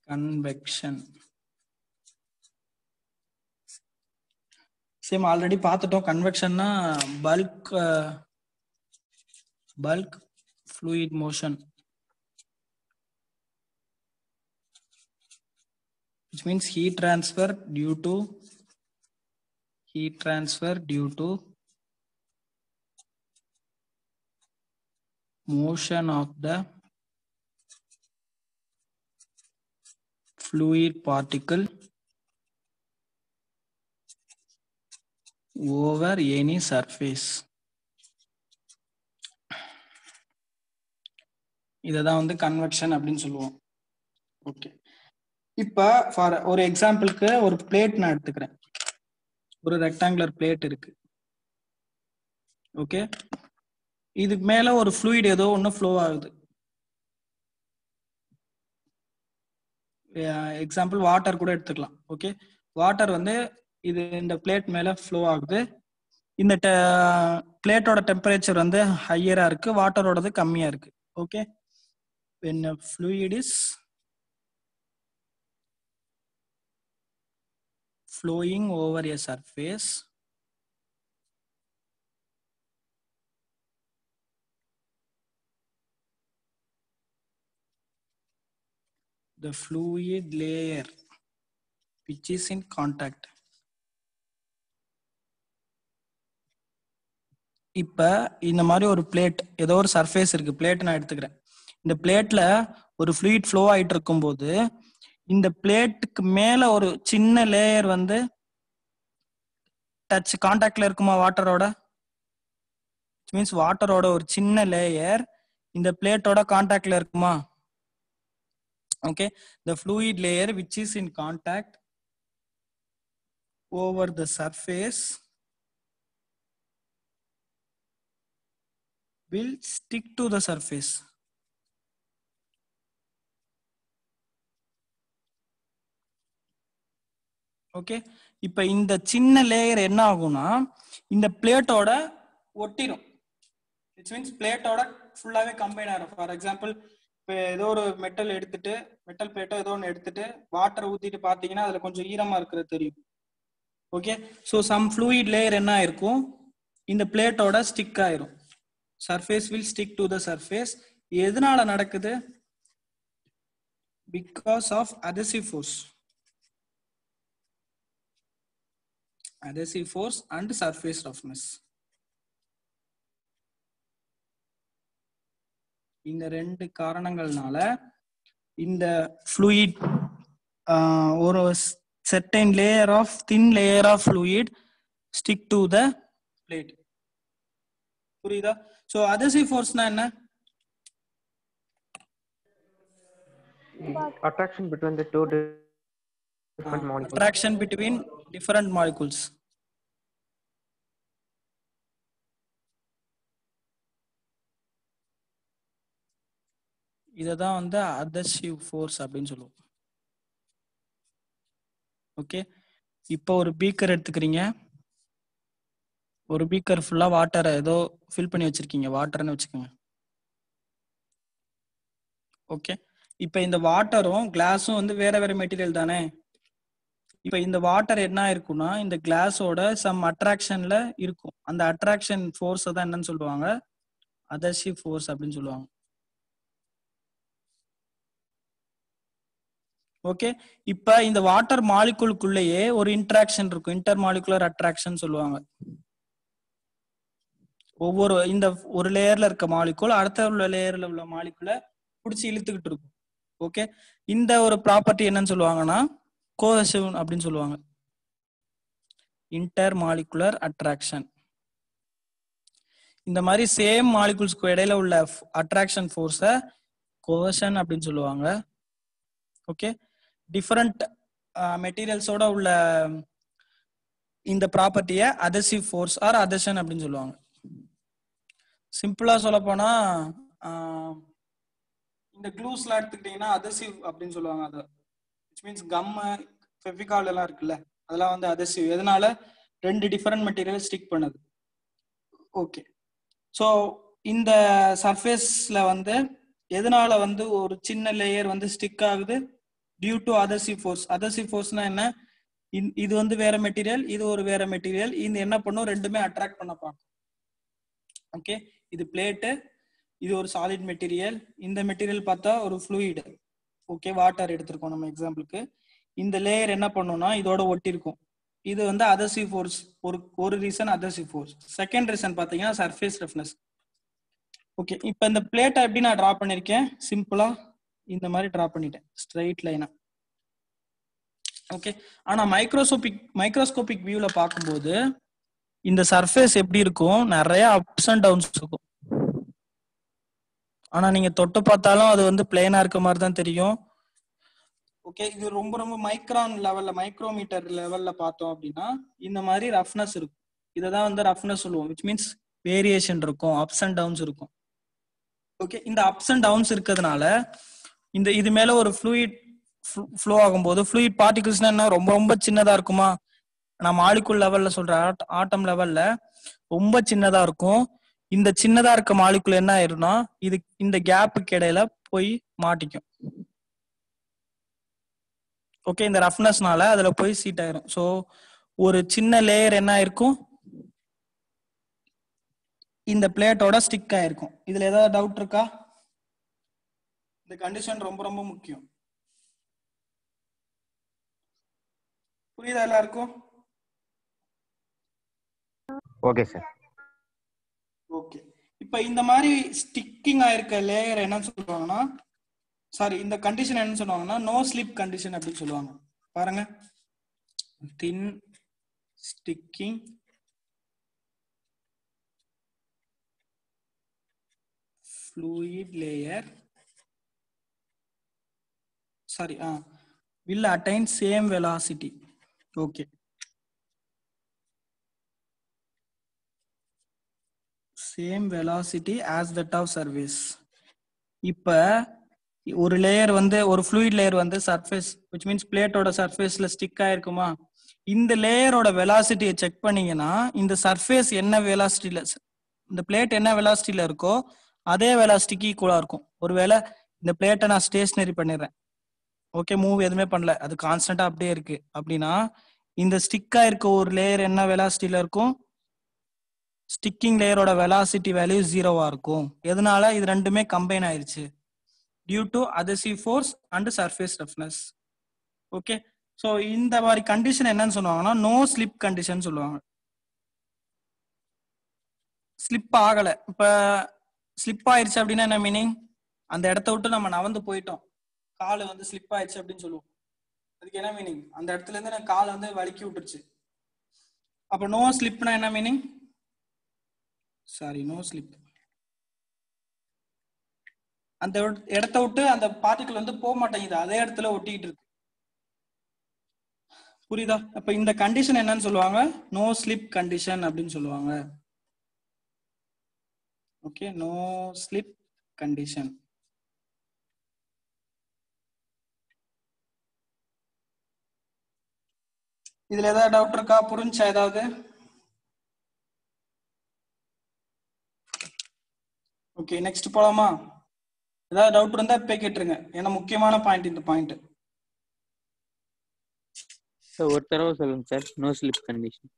Convection same already பார்த்துட்டோம் கன்வெக்ஷன்னா bulk bulk fluid motion which means heat transfer due to heat transfer due to motion of the fluid particle over any surface இததான் வந்து convection அப்படின்னு சொல்லுவோம் okay இப்ப for ஒரு எக்ஸாம்பிளுக்கு ஒரு பிளேட் நான் எடுத்துக்கிறேன் ஒரு ரெக்டாங்குலர் பிளேட் இருக்கு ஓகே இதுக்கு மேல ஒரு ஃப்ளூயிட் ஏதோ ஒன்று ஃப்ளோ ஆகுது எக்ஸாம்பிள் வாட்டர் கூட எடுத்துக்கலாம் ஓகே வாட்டர் வந்து இது இந்த பிளேட் மேல ஃப்ளோ ஆகுது இந்த பிளேட்டோட டெம்பரேச்சர் வந்து ஹையரா இருக்கு வாட்டரோடது கம்மியா இருக்கு okay when a fluid is flowing over a surface the fluid layer which is in contact இப்ப இந்த மாதிரி ஒரு பிளேட் ஏதோ ஒரு சர்ஃபேஸ் இருக்கு பிளேட் நான் எடுத்துக்கிறேன் இந்த பிளேட்ல ஒரு ஃப்ளூயிட் ஃப்ளோ ஆயிட்டு இருக்கும்போது இந்த பிளேட்டுக்கு மேல ஒரு சின்ன லேயர் வந்து டச் கான்டாக்ட்ல இருக்குமா வாட்டரோட மீன்ஸ் வாட்டரோட ஒரு சின்ன லேயர் இந்த பிளேட்டோட கான்டாக்ட்ல இருக்குமா okay the fluid layer which is in contact over the surface will stick to the surface okay இப்ப இந்த சின்ன லேயர் என்ன ஆகும்னா இந்த பிளேட்டோட ஒட்டிடும் இட்ஸ் மீன்ஸ் பிளேட்டோட ஃபுல்லாவே கம்பைன் ஆகும் ஃபார் எக்ஸாம்பிள் இப்போ ஏதோ ஒரு மெட்டல் எடுத்துட்டு மெட்டல் பிளேட்டோ ஏதோ ஒன்று எடுத்துட்டு வாட்டர் ஊத்திட்டு பாத்தீங்கன்னா அதுல கொஞ்சம் ஈரமா இருக்கிறது தெரியும் okay so some fluid layer என்ன ஆயிருக்கும் இந்த பிளேட்டோட ஸ்டிக் ஆயிரும் surface will stick to the surface எதனால நடக்குது because of adhesive force adhesive force and surface roughness இந்த ரெண்டு காரணங்கள்னால இந்த fluid ஆஹ், ஒரு certain layer of thin layer of fluid stick to the plate புரியுதா சோ adhesive forceனா என்ன attraction between the two di- different molecules. attraction between different molecules இததான் வந்து adhesive force அப்படின்னு சொல்லுவோம் ஓகே இப்போ ஒரு பீக்கர் எடுத்துக்கிறீங்க ஒரு பீக்கர் ஃபுல்லா வாட்டரை ஏதோ ஃபில் பண்ணி வச்சிருக்கீங்க வாட்டர்னு வச்சுக்கோங்க ஓகே இப்போ இந்த வாட்டரும் கிளாஸும் வந்து வேற வேற மெட்டீரியல் தானே இப்போ இந்த வாட்டர் என்ன இருக்கும்னா இந்த கிளாஸோட சம் அட்ராக்ஷன்ல இருக்கும் அந்த அட்ராக்ஷன் ஃபோர்ஸ் தான் என்னன்னு சொல்லுவாங்க அதர்ஷிவ் ஃபோர்ஸ் அப்படின்னு சொல்லுவாங்க ஓகே இப்ப இந்த வாட்டர் மாலிகுலுக்குள்ளேயே ஒரு இன்டராக்ஷன் இருக்கும் இன்டர் மாலிகுலர் அட்ராக்ஷன் சொல்லுவாங்க ஒவ்வொரு இந்த ஒரு லேயர்ல இருக்க மாலிகுல் அடுத்த உள்ள லேயர்ல உள்ள மாலிகுல பிடிச்சி இழுத்துக்கிட்டு இருக்கும் ஓகே இந்த ஒரு ப்ராப்பர்ட்டி என்னன்னு சொல்லுவாங்கன்னா கோஹசிவ் அப்படின்னு சொல்லுவாங்க இன்டர் மாலிகுலர் அட்ராக்ஷன் இந்த மாதிரி சேம் மாலிகுல்ஸ்க்கு இடையில உள்ள அட்ராக்ஷன் ஃபோர்ஸ கோஹஷன் அப்படின்னு சொல்லுவாங்க ஓகே டிஃபரண்ட் மெட்டீரியல்ஸோட உள்ள இந்த ப்ராப்பர்ட்டியை அதசிவ் ஃபோர்ஸ் ஆர் அதர்ஷன் அப்படின்னு சொல்லுவாங்க சிம்பிளா சொல்ல போனா ஆஹ், இந்த க்ளூஸ்ல எடுத்துக்கிட்டீங்கன்னா அதசிவ் அப்படின்னு சொல்லுவாங்க அது விச் மீன்ஸ் கம் ஃபெவிகால் எல்லாம் இருக்குல்ல அதெல்லாம் வந்து அதசிவ் எதனால ரெண்டு டிஃபரெண்ட் மெட்டீரியல் ஸ்டிக் பண்ணுது ஓகே ஸோ இந்த சர்ஃபேஸ்ல வந்து எதனால வந்து ஒரு சின்ன லேயர் வந்து ஸ்டிக் ஆகுது due to adhesive force adhesive ஃபோர்ஸ்னா என்ன இந்- இது வந்து வேற மெட்டீரியல் இது ஒரு வேற மெட்டீரியல் இது என்ன பண்ணும் ரெண்டுமே அட்ராக்ட் பண்ண பார்க்கும் ஓகே இது பிளேட்டு இது ஒரு சாலிட் மெட்டீரியல் இந்த மெட்டீரியல் பார்த்தா ஒரு ஃப்ளூயிடு ஓகே வாட்டர் எடுத்திருக்கோம் நம்ம எக்ஸாம்பிளுக்கு இந்த லேயர் என்ன பண்ணும்னா இதோட ஒட்டி இருக்கும் இது வந்து அதர்சிவ் ஃபோர்ஸ் ஒரு ஒரு reason adhesive force second reason பாத்தீங்கன்னா சர்ஃபேஸ் ரஃப்னஸ் ஓகே இப்போ இந்த பிளேட்டை எப்படி நான் டிரா பண்ணிருக்கேன் சிம்பிளா இந்த மாதிரி டிரா பண்ணிட்டேன் ஸ்ட்ரைட் லைனா ஓகே ஆனா மைக்ரோஸ்கோபிக் மைக்ரோஸ்கோபிக் வியூல பார்க்கும்போது இந்த சர்ஃபேஸ் எப்படி இருக்கும் நிறைய அப்ஸ் அண்ட் டவுன்ஸ் இருக்கும் ஆனா நீங்க தொட்டு பார்த்தாலும் அது வந்து பிளேனா இருக்க மாதிரி தான் தெரியும் ஓகே இது ரொம்ப ரொம்ப மைக்ரான் லெவல்ல மைக்ரோமீட்டர் லெவல்ல பார்த்தோம் அப்படின்னா இந்த மாதிரி ரஃப்னஸ் இருக்கும் இதை தான் வந்து ரஃப்னஸ் சொல்லுவோம் விச் மீன்ஸ் வேரியேஷன் இருக்கும் அப்ஸ் அண்ட் டவுன்ஸ் இருக்கும் ஓகே இந்த அப்ஸ் அண்ட் டவுன்ஸ் இருக்கிறதுனால இந்த இது மேல ஒரு ஃப்ளூயிட் ஃப்ளோ ஆகும்போது ஃப்ளூயிட் பார்ட்டிகல்ஸ்னா என்ன ரொம்ப ரொம்ப சின்னதா இருக்குமா நான் மாலிகுல் லெவல்ல சொல்ற ஆட்டம் லெவல்ல ரொம்ப சின்னதா இருக்கும் இந்த சின்னதா இருக்க மாலிகுல் என்ன ஆயிரும்னா இது இந்த கேப்புக்கு இடையில போய் மாட்டிக்கும் ஓகே இந்த ரஃப்னஸ்னால அதுல போய் சீட் ஆயிரும் ஸோ ஒரு சின்ன லேயர் என்ன ஆயிருக்கும் இந்த பிளேட்டோட ஸ்டிக் ஆயிருக்கும் இதுல ஏதாவது டவுட் இருக்கா இந்த கண்டிஷன் ரொம்ப ரொம்ப முக்கியம் புரியுதா எல்லாருக்கும் ஓகே சார் ஓகே இப்ப இந்த மாதிரி ஸ்டிக்கிங் ஆயிருக்க லேயர் என்னன்னு சொல்லுவாங்கன்னா சாரி இந்த கண்டிஷன் என்ன சொல்லுவாங்கன்னா நோ ஸ்லிப் கண்டிஷன் அப்படின்னு சொல்லுவாங்க பாருங்க thin sticking fluid layer sorry uh, will attain same velocity okay same velocity as that of surface இப்ப ஒரு லேயர் வந்து ஒரு fluid லேயர் வந்து சர்ஃபேஸ் which மீன்ஸ் பிளேட்டோட சர்ஃபேஸ்ல ஸ்டிக் ஆயிருக்குமா இந்த லேயரோட வெலாசிட்டியை செக் பண்ணீங்கன்னா இந்த சர்ஃபேஸ் என்ன வெலாசிட்டியில இந்த பிளேட் என்ன வெலாசிட்டியில இருக்கோ அதே வெலாசிட்டிக்கு ஈக்குவலா இருக்கும் ஒருவேளை இந்த பிளேட்டை நான் ஸ்டேஷனரி பண்ணிடுறேன் ஓகே மூவ் எதுவுமே பண்ணல அது கான்ஸ்டன்டா அப்படியே இருக்கு அப்படின்னா இந்த ஸ்டிக்கா இருக்க ஒரு லேயர் என்ன வெலாசிட்டியில இருக்கும் ஸ்டிக்கிங் லேயரோட வெலாசிட்டி வேல்யூ ஜீரோவா இருக்கும் எதனால இது ரெண்டுமே கம்பைன் ஆயிருச்சு due to adhesive force and surface roughness okay so இந்த மாதிரி கண்டிஷன் என்னன்னு சொல்லுவாங்கன்னா நோ ஸ்லிப் கண்டிஷன் சொல்லுவாங்க ஸ்லிப் ஆகல இப்ப ஸ்லிப் ஆயிருச்சு அப்படின்னா என்ன மீனிங் அந்த இடத்த விட்டு நம்ம நவந்து போயிட்டோம் கால் வந்து ஸ்லிப் ஆயிடுச்சு அப்படின்னு சொல்லுவோம் அதுக்கு என்ன மீனிங் அந்த இடத்துல இருந்து நான் கால் வந்து வலிக்கி விட்டுருச்சு அப்ப நோ ஸ்லிப்னா என்ன மீனிங் சாரி நோ ஸ்லிப் அந்த இடத்த விட்டு அந்த பார்ட்டிகல் வந்து போக மாட்டேங்குது அதே இடத்துல ஒட்டிக்கிட்டு இருக்கு புரியுதா அப்ப இந்த கண்டிஷன் என்னன்னு சொல்லுவாங்க நோ ஸ்லிப் கண்டிஷன் அப்படின்னு சொல்லுவாங்க ஓகே நோ ஸ்லிப் கண்டிஷன் இதுல ஏதாவது டவுட் இருக்கா புரிஞ்சா ஏதாவது ஓகே நெக்ஸ்ட் போலாமா ஏதாவது டவுட் இருந்தா இப்ப கேட்டுருங்க ஏன்னா முக்கியமான பாயிண்ட் இந்த பாயிண்ட் சார் ஒரு தடவை சொல்லுங்க sir no slip condition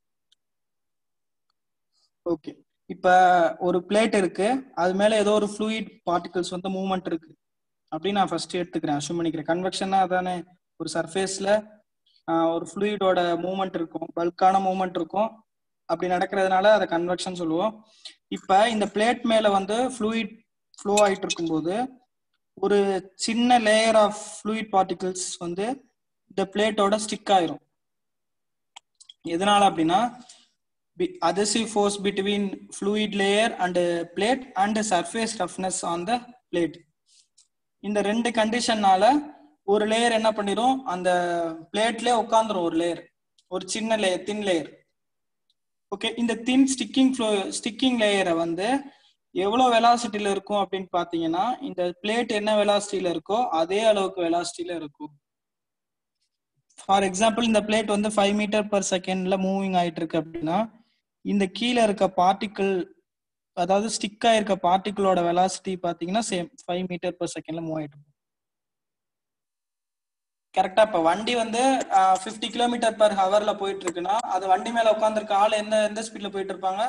okay இப்ப ஒரு பிளேட் இருக்கு அது மேல ஏதோ ஒரு ஃப்ளூயிட் பார்ட்டிகல்ஸ் வந்து மூவ்மெண்ட் இருக்கு அப்படின்னு நான் ஃபர்ஸ்ட் எடுத்துக்கிறேன் அஷ்யூம் பண்ணிக்கிறேன் கன்வெக்ஷன்னா அதானே ஒரு சர்ஃபேஸ்ல ஒரு ஃப்ளூயிடோட மூவ்மெண்ட் இருக்கும் பல்கான மூவ்மெண்ட் இருக்கும் அப்படி நடக்கிறதுனால அதை கன்வெக்ஷன் சொல்லுவோம் இப்ப இந்த பிளேட் மேல வந்து ஃப்ளூயிட் ஃப்ளோ ஆயிட்டு இருக்கும்போது ஒரு சின்ன லேயர் ஆஃப் ஃப்ளூயிட் பார்ட்டிகல்ஸ் வந்து இந்த பிளேட்டோட ஸ்டிக் ஆயிரும் எதனால அப்படின்னா adhesive force between fluid layer and plate and surface roughness on the plate இந்த ரெண்டு கண்டிஷன்னால ஒரு லேயர் என்ன பண்ணிரும் அந்த பிளேட்லயே உட்காந்துரும் ஒரு லேயர் ஒரு சின்ன லேயர் தின் லேயர் ஓகே இந்த தின் ஸ்டிக்கிங் ஃப்ளோ ஸ்டிக்கிங் லேயரை வந்து எவ்வளவு வெலாசிட்டியில இருக்கும் அப்படின்னு பாத்தீங்கன்னா இந்த பிளேட் என்ன வெலாசிட்டியில இருக்கோ அதே அளவுக்கு வெலாசிட்டியில இருக்கும் ஃபார் எக்ஸாம்பிள் இந்த பிளேட் வந்து ஃபைவ் மீட்டர் பர் செகண்ட்ல மூவிங் ஆயிட்டு இருக்கு அப்படின்னா இந்த கீழே இருக்க பார்ட்டிக்கிள் அதாவது ஸ்டிக் ஆயிருக்க பார்ட்டிக்கிளோட வெலாசிட்டி பாத்தீங்கன்னா சேம் ஃபைவ் மீட்டர் பர் செகண்ட்ல மூவ் ஆயிட்டு இருக்கும் கரெக்டா இப்ப வண்டி வந்து பிப்டி கிலோமீட்டர் பர் ஹவர்ல போயிட்டு இருக்குன்னா அது வண்டி மேல உட்காந்துருக்க ஆள் எந்த எந்த ஸ்பீட்ல போயிட்டு இருப்பாங்க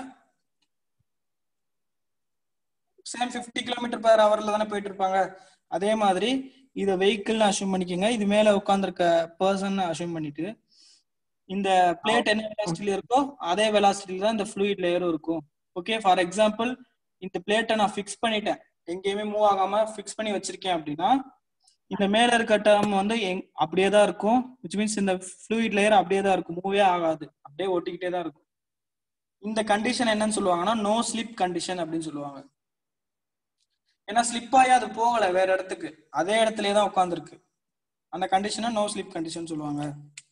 சேம் பிப்டி கிலோமீட்டர் பர் ஹவர்ல தானே போயிட்டு இருப்பாங்க அதே மாதிரி இத வெஹிக்கிள்னு அசியூம் பண்ணிக்கோங்க இது மேல உட்காந்துருக்க பர்சன் அசியூம் பண்ணிட்டு இந்த பிளேட் என்ன வெலாசிட்டில இருக்கோ அதே வெலாசிட்டில தான் இந்த ஃப்ளூயிட் லேயரும் இருக்கும் ஓகே ஃபார் எக்ஸாம்பிள் இந்த பிளேட்டை நான் ஃபிக்ஸ் பண்ணிட்டேன் எங்கேயுமே மூவ் ஆகாம ஃபிக்ஸ் பண்ணி வச்சிருக்கேன் அப்படின்னா இந்த மேல இருக்க டேர்ம் வந்து எங் அப்படியே தான் இருக்கும் விச் மீன்ஸ் இந்த ஃப்ளூயிட் லேயர் அப்படியே தான் இருக்கும் மூவே ஆகாது அப்படியே ஒட்டிக்கிட்டே தான் இருக்கும் இந்த கண்டிஷன் என்னன்னு சொல்லுவாங்கன்னா நோ ஸ்லிப் கண்டிஷன் அப்படின்னு சொல்லுவாங்க ஏன்னா ஸ்லிப் ஆகி அது போகல வேற இடத்துக்கு அதே இடத்துலயே தான் உட்காந்துருக்கு அந்த கண்டிஷனை நோ ஸ்லிப் கண்டிஷன் சொல்லுவாங்க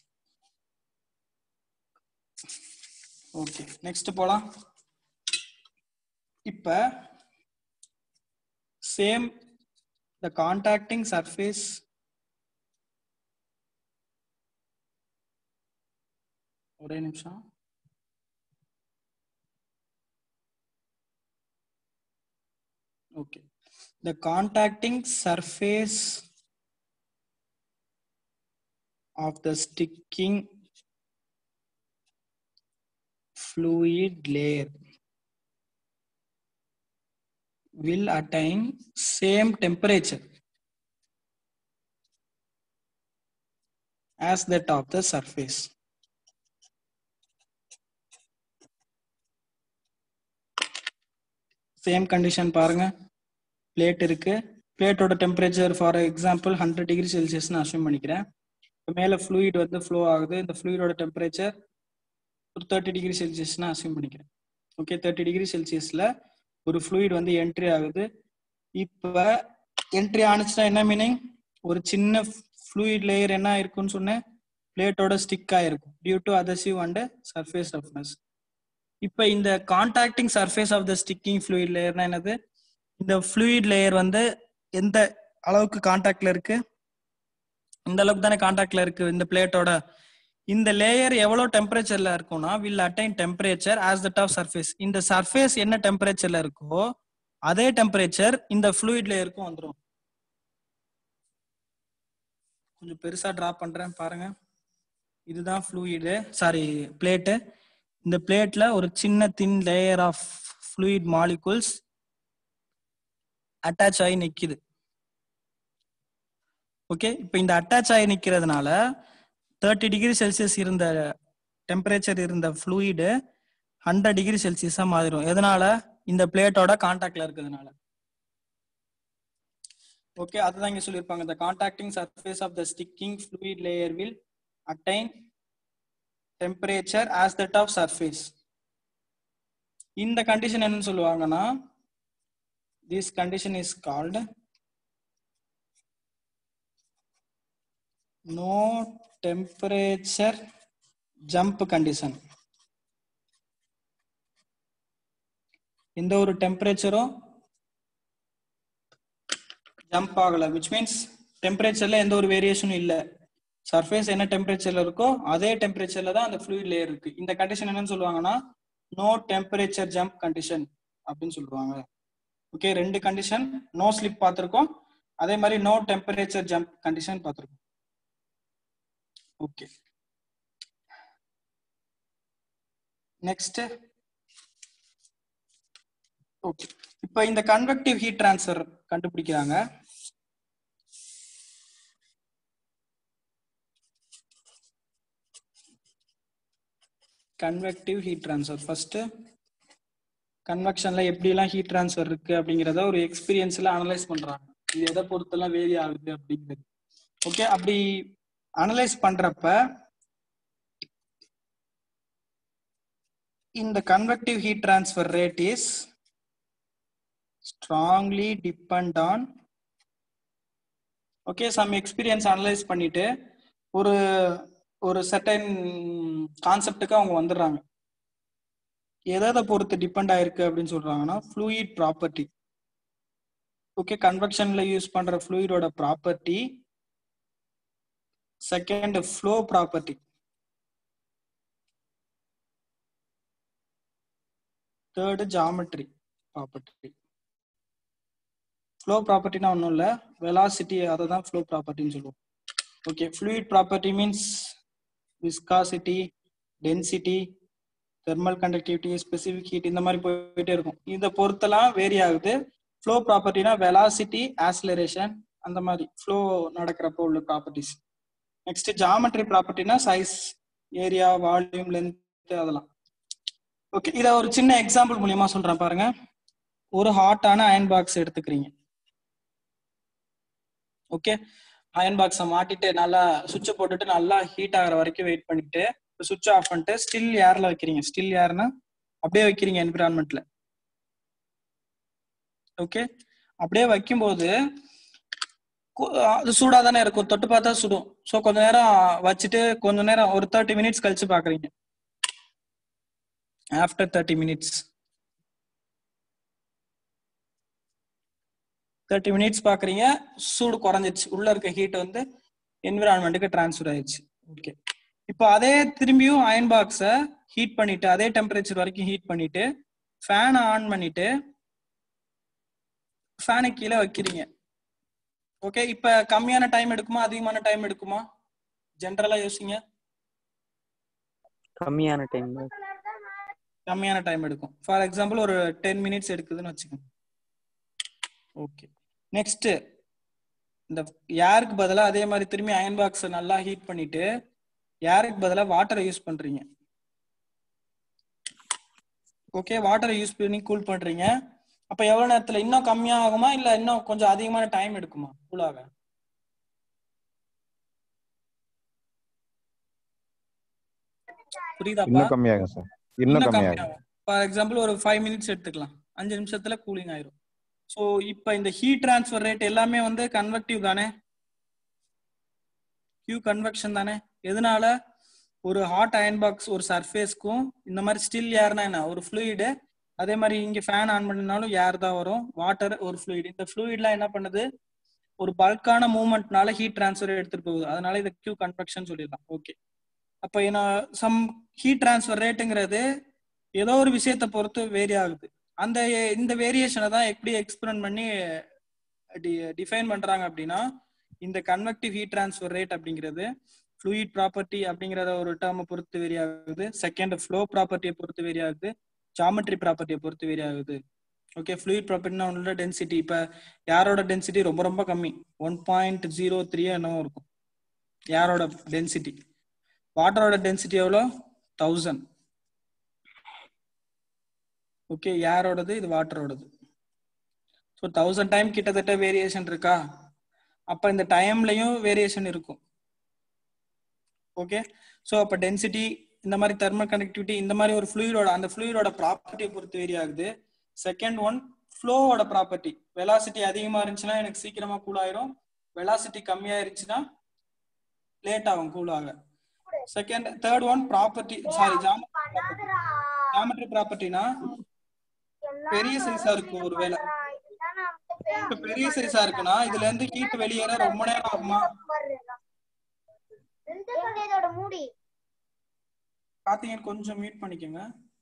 ஓகே நெக்ஸ்ட் போலாம் இப்ப சேம் the contacting surface ஒரே நிமிஷம் okay the contacting surface of the sticking fluid layer will attain same temperature as that of the surface. Same condition பாருங்க பிளேட் இருக்கு பிளேட்டோட temperature for example hundred degree செல்சியஸ்னு assume பண்ணிக்கிறேன் இப்போ மேலே fluid வந்து ஃப்ளோ ஆகுது இந்த ஃப்ளூயிடோட டெம்பரேச்சர் ஒரு தேர்ட்டி டிகிரி செல்சியஸ்னு அசியூம் பண்ணிக்கிறேன் ஓகே தேர்ட்டி டிகிரி செல்சியஸ்ல ஒரு ஃப்ளூயிட் வந்து என்ட்ரி ஆகுது இப்போ என்ட்ரி ஆனிச்சுன்னா என்ன மீனிங் ஒரு சின்ன ஃப்ளூயிட் லேயர் என்ன இருக்குன்னு சொன்னேன் பிளேட்டோட ஸ்டிக் ஆயிருக்கும் due to adhesive and surface roughness இப்போ இந்த contacting surface of the sticking fluid லேயர்னா என்னது இந்த ஃப்ளூயிட் லேயர் வந்து எந்த அளவுக்கு கான்டாக்ட்ல இருக்கு இந்த அளவுக்கு தானே கான்டாக்ட்ல இருக்கு இந்த பிளேட்டோட இந்த லேயர் எவ்வளவு டெம்பரேச்சர்ல இருக்கும்னா will attain temperature as that of surface இந்த சர்ஃபேஸ் என்ன டெம்பரேச்சர்ல இருக்கோ அதே டெம்பரேச்சர் இந்த ஃப்ளூயிட் லேயருக்கும் வந்துடும் கொஞ்சம் பெருசா டிரா பண்றேன் பாருங்க இதுதான் ஃப்ளூயிடு சாரி பிளேட்டு இந்த பிளேட்ல ஒரு சின்ன thin layer of fluid molecules attach ஆகி நிக்குது ஓகே இப்போ இந்த அட்டாச் ஆகி நிக்கிறதுனால தேர்ட்டி டிகிரி செல்சியஸ் இருந்த டெம்பரேச்சர் இருந்த ஃப்ளூயிடு ஹண்ட்ரட் டிகிரி செல்சியஸா மாறிடும் எதனால இந்த பிளேட்டோட கான்டாக்ட்ல இருக்கிறதுனால ஓகே அதுதான் இங்க சொல்லியிருப்பாங்க the contacting surface of the sticking fluid layer will attain temperature as that of surface இந்த கண்டிஷன் என்னன்னு சொல்லுவாங்கன்னா this condition is called no temperature jump condition எந்த ஒரு டெம்பரேச்சரும் ஜம்ப் ஆகல விச் மீன்ஸ் டெம்பரேச்சர்ல எந்த ஒரு வேரியேஷனும் இல்ல சர்ஃபேஸ் என்ன டெம்பரேச்சர்ல இருக்கோ அதே டெம்பரேச்சர்ல தான் அந்த ஃப்ளூயிட் லேயர் இருக்கு இந்த கண்டிஷன் என்னன்னு சொல்லுவாங்கன்னா நோ டெம்பரேச்சர் ஜம்ப் கண்டிஷன் அப்படின்னு சொல்லுவாங்க ஓகே ரெண்டு கண்டிஷன் நோ ஸ்லிப் பார்த்திருக்கோம் அதே மாதிரி நோ டெம்பரேச்சர் ஜம்ப் கண்டிஷன் பார்த்திருக்கோம் ஓகே நெக்ஸ்ட் ஓகே இப்போ இந்த கன்வெக்டிவ் ஹீட் ட்ரான்ஸ்ஃபர் கண்டுபிடிக்கிறாங்க கன்வெக்டிவ் ஹீட் ட்ரான்ஸ்ஃபர் ஃபர்ஸ்ட் கன்வெக்ஷன்ல எப்படிலாம் ஹீட் ட்ரான்ஸ்ஃபர் இருக்கு அப்படிங்கிறத ஒரு எக்ஸ்பீரியன்ஸ்ல அனலைஸ் பண்றாங்க இது எதை பொறுத்தெல்லாம் வேரி ஆகுது அப்படிங்கிறது ஓகே அப்படி அனலைஸ் பண்றப்ப இந்த convective heat transfer rate is strongly depend on okay some experience analyse பண்ணிட்டு ஒரு ஒரு சர்டன் கான்செப்டுக்கு அவங்க வந்துடுறாங்க எதை பொறுத்து டிபெண்ட் ஆயிருக்கு அப்படின்னு சொல்றாங்கன்னா ஃப்ளூயிட் ப்ராப்பர்ட்டி ஓகே கன்வெக்ஷன்ல யூஸ் பண்ற ஃப்ளூயிடோட property second flow property third geometry property flow ப்ராப்பர்ட்டினா ஒன்றும் இல்லை வெலாசிட்டி அதை தான் ஃப்ளோ ப்ராப்பர்ட்டின்னு சொல்லுவோம் ஓகே fluid property means viscosity density thermal conductivity specific heat இந்த மாதிரி போயிட்டே இருக்கும் இதை பொறுத்தெல்லாம் வேரி ஆகுது ஃப்ளோ ப்ராப்பர்ட்டினா வெலாசிட்டி ஆக்சிலரேஷன் அந்த மாதிரி ஃப்ளோ நடக்கிறப்போ உள்ள ப்ராப்பர்ட்டிஸ் நெக்ஸ்ட் ஜாமெட்ரி ப்ராப்பர்ட்டினா சைஸ் ஏரியா வால்யூம் லென்த் அதெல்லாம் ஓகே இதை ஒரு சின்ன எக்ஸாம்பிள் மூலியமா சொல்றேன் பாருங்க ஒரு ஹாட்டான அயன் பாக்ஸ் எடுத்துக்கிறீங்க ஓகே அயன் பாக்ஸை மாட்டிட்டு நல்லா சுவிட்சை போட்டுட்டு நல்லா ஹீட் ஆகிற வரைக்கும் வெயிட் பண்ணிட்டு சுவிட்ச் ஆஃப் பண்ணிட்டு ஸ்டில் ஏர்ல வைக்கிறீங்க ஸ்டில் ஏர்னா அப்படியே வைக்கிறீங்க என்விரான்மெண்ட்ல ஓகே அப்படியே வைக்கும்போது கு- அது சூடா தானே இருக்கும் தொட்டு பார்த்தா சுடும் ஸோ கொஞ்ச நேரம் வச்சுட்டு கொஞ்ச நேரம் ஒரு தேர்ட்டி மினிட்ஸ் கழிச்சு பாக்குறீங்க after thirty minutes thirty minutes பாக்குறீங்க சூடு குறைஞ்சிருச்சு உள்ள இருக்க ஹீட் வந்து என்விரான்மெண்ட்டுக்கு டிரான்ஸ்ஃபர் ஆயிடுச்சு ஓகே இப்போ அதே திரும்பியும் அயன் பாக்ஸை ஹீட் பண்ணிட்டு அதே டெம்பரேச்சர் வரைக்கும் ஹீட் பண்ணிட்டு ஃபேனை ஆன் பண்ணிட்டு ஃபேனை கீழே வைக்கிறீங்க ஓகே இப்ப கம்மியான டைம் எடுக்குமா அதிகமான டைம் எடுக்குமா ஜென்ரலா யோசிங்க கம்மியான டைம் கம்மியான டைம் எடுக்கும் ஃபார் எக்ஸாம்பிள் ஒரு டென் மினிட்ஸ் எடுக்குதுன்னு வச்சுக்கோங்க ஓகே நெக்ஸ்ட் இந்த ஏருக்கு பதிலா அதே மாதிரி திரும்பி அயன் பாக்ஸை நல்லா ஹீட் பண்ணிட்டு ஏருக்கு பதிலா வாட்டரை யூஸ் பண்றீங்க ஓகே வாட்டரை யூஸ் பண்ணி கூல் பண்றீங்க அப்ப எவ்வளவு நேரத்துல இன்னும் கம்மியா ஆகுமா இல்ல இன்னும் கொஞ்சம் அதிகமான டைம் எடுக்குமா கூல் ஆக புரியுதாப்பா இன்னும் கம்மியாகும் சார் இன்னும் கம்மியாகும் ஃபார் எக்ஸாம்பிள் ஒரு ஃபைவ் மினிட்ஸ் எடுத்துக்கலாம் அஞ்சு நிமிஷத்துல கூலிங் ஆயிரும் ஸோ இப்போ இந்த ஹீட் ட்ரான்ஸ்ஃபர் ரேட் எல்லாமே வந்து கன்வெக்டிவ் தானே கியூ கன்வெக்ஷன் தானே எதனால ஒரு ஹாட் அயன் பாக்ஸ் ஒரு சர்ஃபேஸ்க்கும் இந்த மாதிரி ஸ்டில் ஏர்னா என்ன ஒரு ஃப்ளூயிடு அதே மாதிரி இங்க ஃபேன் ஆன் பண்ணினாலும் ஏர் தான் வரும் வாட்டர் ஒரு ஃப்ளூயிட் இந்த ஃப்ளூயிட்லாம் என்ன பண்ணுது ஒரு பல்கான மூவ்மெண்ட்னால ஹீட் ட்ரான்ஸ்ஃபர் எடுத்துட்டு போகுது அதனால இதை கியூ கன்வெக்ஷன் சொல்லிடலாம் ஓகே அப்ப என்ன சம் ஹீட் ட்ரான்ஸ்ஃபர் ரேட்டுங்கிறது ஏதோ ஒரு விஷயத்தை பொறுத்து வேரி ஆகுது அந்த இந்த வேரியேஷனை தான் எப்படி எக்ஸ்பிளைன் பண்ணி டிஃபைன் பண்றாங்க அப்படின்னா இந்த கன்வெக்டிவ் ஹீட் ட்ரான்ஸ்ஃபர் ரேட் அப்படிங்கிறது ஃப்ளூயிட் ப்ராப்பர்ட்டி அப்படிங்கிறத ஒரு டேர்மை பொறுத்து வேரி ஆகுது செகண்ட் ஃப்ளோ ப்ராப்பர்ட்டியை பொறுத்து வேரி ஆகுது ஜாமெட்ரி ப்ராப்பர்ட்டியை பொறுத்து வேரி ஆகுது ஓகே ஃப்ளூயிட் ப்ராப்பர்ட்டினா ஒன்னோட டென்சிட்டி இப்போ யாரோட டென்சிட்டி ரொம்ப ரொம்ப கம்மி ஒன் பாயிண்ட் ஜீரோ த்ரீ என்னவோ இருக்கும் யாரோட டென்சிட்டி வாட்டரோட டென்சிட்டி எவ்வளோ தௌசண்ட் ஓகே யாரோடது இது வாட்டரோடது ஸோ தௌசண்ட் டைம் கிட்டத்தட்ட வேரியேஷன் இருக்கா அப்போ இந்த டைம்லையும் வேரியேஷன் இருக்கும் ஓகே ஸோ அப்போ டென்சிட்டி இந்த மாதிரி தெர்மல் கண்டக்டிவிட்டி இந்த மாதிரி ஒரு ஃப்ளூயிடோட அந்த ஃப்ளூயிடோட ப்ராப்பர்ட்டியை பொறுத்து வேரி ஆகுது செகண்ட் ஒன் ஃப்ளோவோட ப்ராப்பர்ட்டி வெலாசிட்டி அதிகமாக இருந்துச்சுன்னா எனக்கு சீக்கிரமா கூல் ஆயிரும் வெலாசிட்டி கம்மியாக இருந்துச்சுன்னா லேட் ஆகும் கூல் ஆக second third one property sorry geometry ப்ராப்பர்ட்டினா பெரிய சைஸா இருக்கும் ஒருவேளை இப்ப பெரிய சைஸா இருக்குன்னா இதுல இருந்து ஹீட் வெளியேற ரொம்ப நேரம் ஆகுமா இதோட மூடி பாத்தீங்கன்னு கொஞ்சம் மியூட் பண்ணிக்கோங்க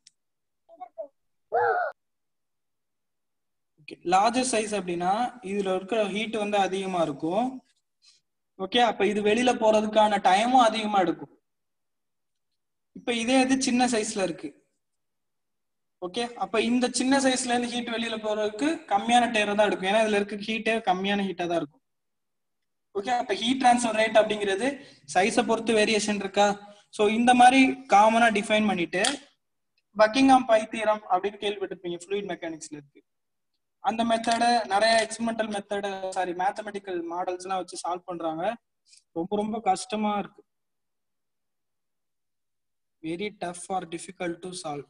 ஓகே லார்ஜர் சைஸ் அப்படின்னா இதுல இருக்கிற ஹீட் வந்து அதிகமா இருக்கும் ஓகே அப்ப இது வெளியில போறதுக்கான டைமும் அதிகமா எடுக்கும் இப்ப இதே இது சின்ன சைஸ்ல இருக்கு ஓகே அப்ப இந்த சின்ன சைஸ்ல இருந்து ஹீட் வெளியில போறதுக்கு கம்மியான டேர் தான் எடுக்கும் ஏன்னா இதுல இருக்க ஹீட்டே கம்மியான ஹீட்டா தான் இருக்கும் ஓகே அப்ப ஹீட் ட்ரான்ஸ்ஃபர் ரேட் அப்படிங்கிறது சைஸை பொறுத்து வேரியேஷன் இருக்கா சோ இந்த மாதிரி காமனா டிஃபைன் பண்ணிட்டு பக்கிங்ஹாம் பை தீரம் அப்படின்னு கேள்விப்பட்டிருப்பீங்க ஃப்ளூயிட் மெக்கானிக்ஸ்ல இருக்கு அந்த மெத்தட நிறைய எக்ஸ்பெரிமெண்டல் மெத்தட சாரி மேத்தமெட்டிக்கல் மாடல்ஸ் எல்லாம் வச்சு சால்வ் பண்றாங்க ரொம்ப ரொம்ப கஷ்டமா இருக்கு very tough or difficult to solve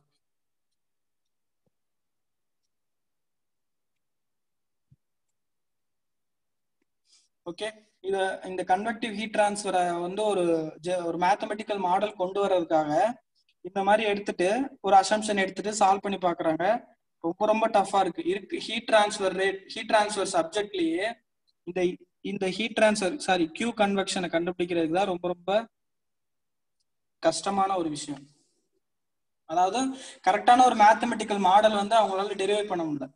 okay இத இந்த கன்வெக்டிவ் ஹீட் ட்ரான்ஸ்ஃபரை வந்து ஒரு ஜ- ஒரு மேத்தமெட்டிக்கல் மாடல் கொண்டு வர்றதுக்காக இந்த மாதிரி எடுத்துட்டு ஒரு அசம்ஷன் எடுத்துட்டு சால்வ் பண்ணி பாக்குறாங்க ரொம்ப ரொம்ப டஃபா இருக்கு இருக்கு heat transfer rate heat transfer சப்ஜெக்ட்லயே இந்த இந்த ஹீட் ட்ரான்ஸ்ஃபர் சாரி கியூ கன்வெக்ஷனை கண்டுபிடிக்கிறதுக்கு தான் ரொம்ப ரொம்ப கஷ்டமான ஒரு விஷயம் அதாவது கரெக்டான ஒரு மேத்தமெட்டிக்கல் மாடல் வந்து அவங்களால டெரிவைவ் பண்ண முடியல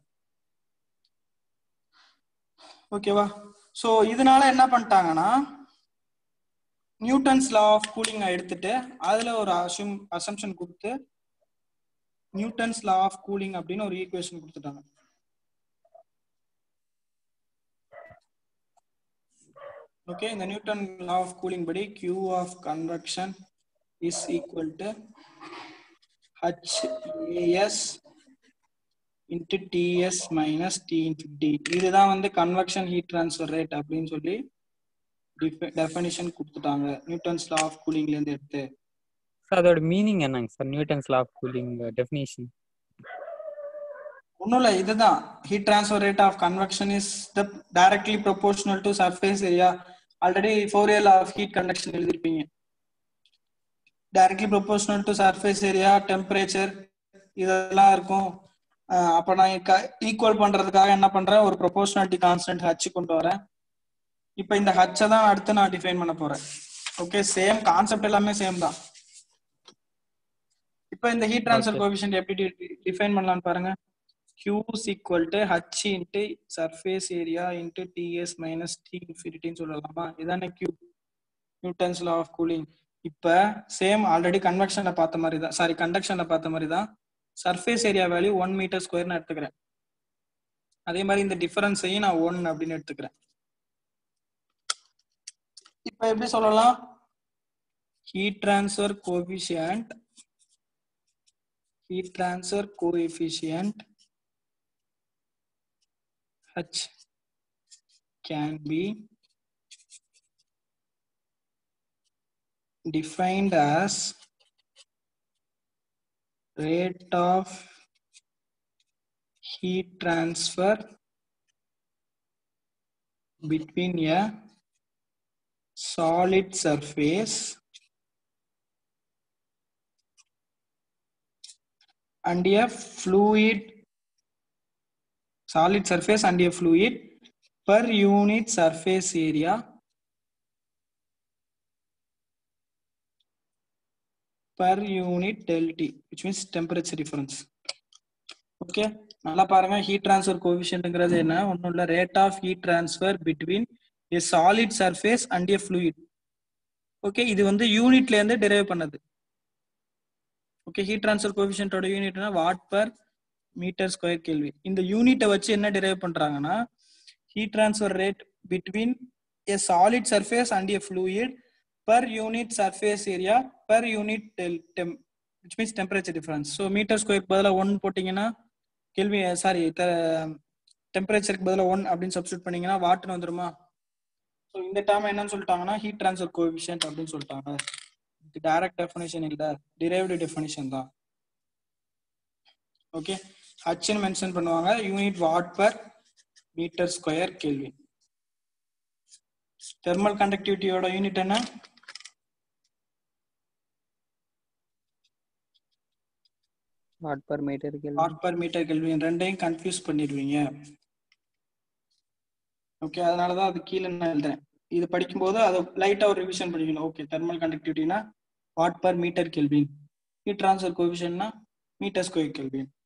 ஓகேவா சோ இதனால என்ன பண்ணிட்டாங்கன்னா நியூட்டன்ஸ் லா ஆஃப் கூலிங் எடுத்துட்டு அதுல ஒரு அசம் அசம்ஷன் கொடுத்து நியூட்டன்ஸ் லா ஆஃப் கூலிங் அப்படின்னு ஒரு ஈக்குவேஷன் கொடுத்துட்டாங்க ஓகே இந்த நியூட்டன் லா ஆஃப் கூலிங் படி Q of convection is equal to H A S into T S minus T into T இதுதான் வந்து கன்வெக்ஷன் ஹீட் ட்ரான்ஸ்ஃபர் ரேட் அப்படின்னு சொல்லி டெஃபனிஷன் கொடுத்துட்டாங்க நியூட்டன்ஸ் லா ஆஃப் கூலிங்ல இருந்து எடுத்து சார் அதோட மீனிங் என்னங்க sir Newton's law of cooling definition ஒன்றும் இல்லை இதுதான் heat transfer rate of convection is the directly proportional to surface area already four year of heat conduction எழுதிருப்பீங்க directly proportional to surface area temperature இதெல்லாம் இருக்கும் அஹ் அப்ப நான் equal பண்றதுக்காக என்ன பண்றேன் ஒரு ப்ரொபோர்ஷனாலிட்டி கான்ஸ்டன்ட் ஹச் கொண்டு வரேன் இப்போ இந்த ஹச்சை தான் அடுத்து நான் டிஃபைன் பண்ண போறேன் ஓகே சேம் கான்செப்ட் எல்லாமே சேம் தான் இப்போ இந்த ஹீட் ட்ரான்ஸ்ஃபர் Okay. கோஎஃபிஷியன்ட் எப்படி டிஃபைன் பண்ணலாம்னு பாருங்க Q is equal to H into surface area into TS minus T infinity சொல்லலாமா இதானே Q Newton's law of cooling இப்ப சேம் ஆல்ரெடி கன்வெக்ஷன்ல பார்த்த மாதிரி தான் சாரி கண்டக்ஷன்ல பார்த்த மாதிரி தான் surface area value one meter ஸ்கொயர்னு எடுத்துக்கிறேன் அதே மாதிரி இந்த டிஃபரன்ஸையும் நான் ஒன் அப்படின்னு எடுத்துக்கிறேன் இப்ப எப்படி சொல்லலாம் heat transfer coefficient heat transfer coefficient H can be defined as rate of heat transfer between a solid surface and a fluid solid surface and a fluid per unit surface area per unit del T which means temperature difference okay நல்லா பாருங்க heat transfer கோஎஃபிஷியன்ட்ங்கிறது என்ன ஒன்றும் இல்லை rate of heat transfer between a solid surface and a fluid okay இது வந்து யூனிட்ல இருந்து டெரைவ் பண்ணது ஓகே ஹீட் ட்ரான்ஸ்ஃபர் கோஎஃபிஷியன்ட்டோட யூனிட்னா watt per metre square kelvin இந்த யூனிட்டை வச்சு என்ன டிரைவ் பண்றாங்கன்னா heat transfer rate between a solid surface and a fluid per unit surface area per unit டெம் which means temperature difference so metre ஸ்கொயருக்கு பதிலாக ஒன் போட்டிங்கன்னா கேள்வி சாரி டெம்பரேச்சருக்கு பதிலாக ஒன் அப்படின்னு சப்ஸ்டியூட் பண்ணீங்கன்னா வாட்னு வந்துருமா ஸோ இந்த டேர்ம் என்னன்னு சொல்லிட்டாங்கன்னா ஹீட் ட்ரான்ஸ்ஃபர் கோஎஃபிஷியன்ட் அப்படின்னு சொல்லிட்டாங்க இது டைரக்ட் டெஃபினிஷன் இல்ல டிரைவ்டு டெஃபினிஷன் தான் ஓகே ஹச்னு மென்ஷன் பண்ணுவாங்க unit watt per metre square kelvin thermal கண்டக்டிவிட்டியோட யூனிட் என்ன watt per metre watt per metre kelvin ரெண்டையும் கன்ஃபியூஸ் பண்ணிடுவீங்க ஓகே அதனால தான் அது கீழே நான் எழுதுறேன் இது படிக்கும்போது அதை லைட்டா ஒரு ரிவிஷன் பண்ணிக்கணும் ஓகே தெர்மல் கண்டக்டிவிட்டினா watt per metre kelvin heat transfer கோஎஃபிஷியன்ட்னா மீட்டர் ஸ்கொயர் கெல்வின்